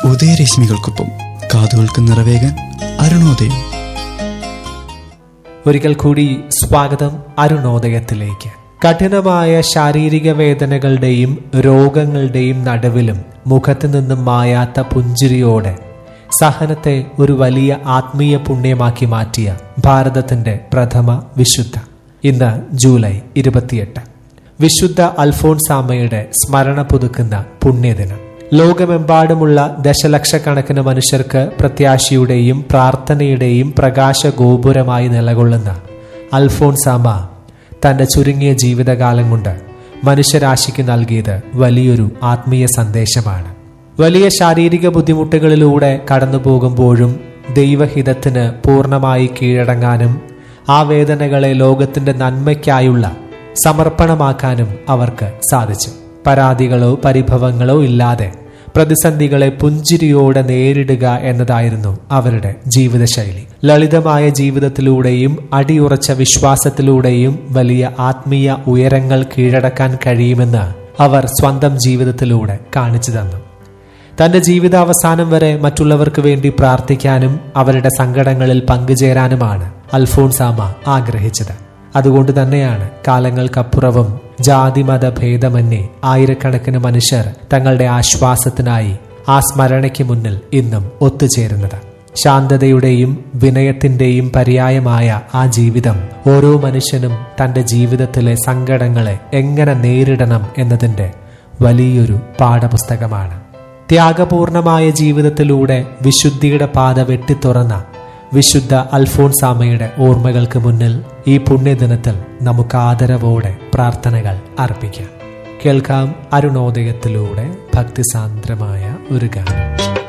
ഉദയരശ്മികൾക്കൊപ്പം കാതുകൾക്ക് നിറവേകാൻ അരുണോദയം ഒരിക്കൽ കൂടി സ്വാഗതം അരുണോദയത്തിലേക്ക് കഠിനമായ ശാരീരിക വേദനകളുടെയും രോഗങ്ങളുടെയും നടുവിലും മുഖത്തു നിന്നും മായാത്ത പുഞ്ചിരിയോടെ സഹനത്തെ ഒരു വലിയ ആത്മീയ പുണ്യമാക്കി മാറ്റിയ ഭാരതത്തിന്റെ പ്രഥമ വിശുദ്ധ ഇന്ന് ജൂലൈ ഇരുപത്തിയെട്ട് വിശുദ്ധ അൽഫോൺസാമയുടെ സ്മരണ പുതുക്കുന്ന പുണ്യദിനം ലോകമെമ്പാടുമുള്ള ദശലക്ഷക്കണക്കിന് മനുഷ്യർക്ക് പ്രത്യാശയുടെയും പ്രാർത്ഥനയുടെയും പ്രകാശ ഗോപുരമായി നിലകൊള്ളുന്ന അൽഫോൺസാമ തന്റെ ചുരുങ്ങിയ ജീവിതകാലം കൊണ്ട് മനുഷ്യരാശിക്ക് നൽകിയത് വലിയൊരു ആത്മീയ സന്ദേശമാണ് വലിയ ശാരീരിക ബുദ്ധിമുട്ടുകളിലൂടെ കടന്നു പോകുമ്പോഴും ദൈവഹിതത്തിന് പൂർണ്ണമായി കീഴടങ്ങാനും ആ വേദനകളെ ലോകത്തിന്റെ നന്മയ്ക്കായുള്ള സമർപ്പണമാക്കാനും അവർക്ക് സാധിച്ചു പരാതികളോ പരിഭവങ്ങളോ ഇല്ലാതെ പ്രതിസന്ധികളെ പുഞ്ചിരിയോടെ നേരിടുക എന്നതായിരുന്നു അവരുടെ ജീവിതശൈലി ലളിതമായ ജീവിതത്തിലൂടെയും അടിയുറച്ച വിശ്വാസത്തിലൂടെയും വലിയ ആത്മീയ ഉയരങ്ങൾ കീഴടക്കാൻ കഴിയുമെന്ന് അവർ സ്വന്തം ജീവിതത്തിലൂടെ കാണിച്ചു തന്നു തന്റെ ജീവിതാവസാനം വരെ മറ്റുള്ളവർക്ക് വേണ്ടി പ്രാർത്ഥിക്കാനും അവരുടെ സങ്കടങ്ങളിൽ പങ്കുചേരാനുമാണ് അൽഫോൺസാമ ആഗ്രഹിച്ചത് അതുകൊണ്ട് തന്നെയാണ് കാലങ്ങൾക്കപ്പുറവും ജാതിമത ഭേദമന്യേ ആയിരക്കണക്കിന് മനുഷ്യർ തങ്ങളുടെ ആശ്വാസത്തിനായി ആ സ്മരണയ്ക്ക് മുന്നിൽ ഇന്നും ഒത്തുചേരുന്നത് ശാന്തതയുടെയും വിനയത്തിന്റെയും പര്യായമായ ആ ജീവിതം ഓരോ മനുഷ്യനും തന്റെ ജീവിതത്തിലെ സങ്കടങ്ങളെ എങ്ങനെ നേരിടണം എന്നതിന്റെ വലിയൊരു പാഠപുസ്തകമാണ് ത്യാഗപൂർണമായ ജീവിതത്തിലൂടെ വിശുദ്ധിയുടെ പാത വെട്ടിത്തുറന്ന വിശുദ്ധ അൽഫോൺസാമയുടെ ഓർമ്മകൾക്ക് മുന്നിൽ ഈ പുണ്യദിനത്തിൽ നമുക്ക് ആദരവോടെ പ്രാർത്ഥനകൾ അർപ്പിക്കാം കേൾക്കാം അരുണോദയത്തിലൂടെ ഭക്തിസാന്ദ്രമായ ഒരു ഗാനം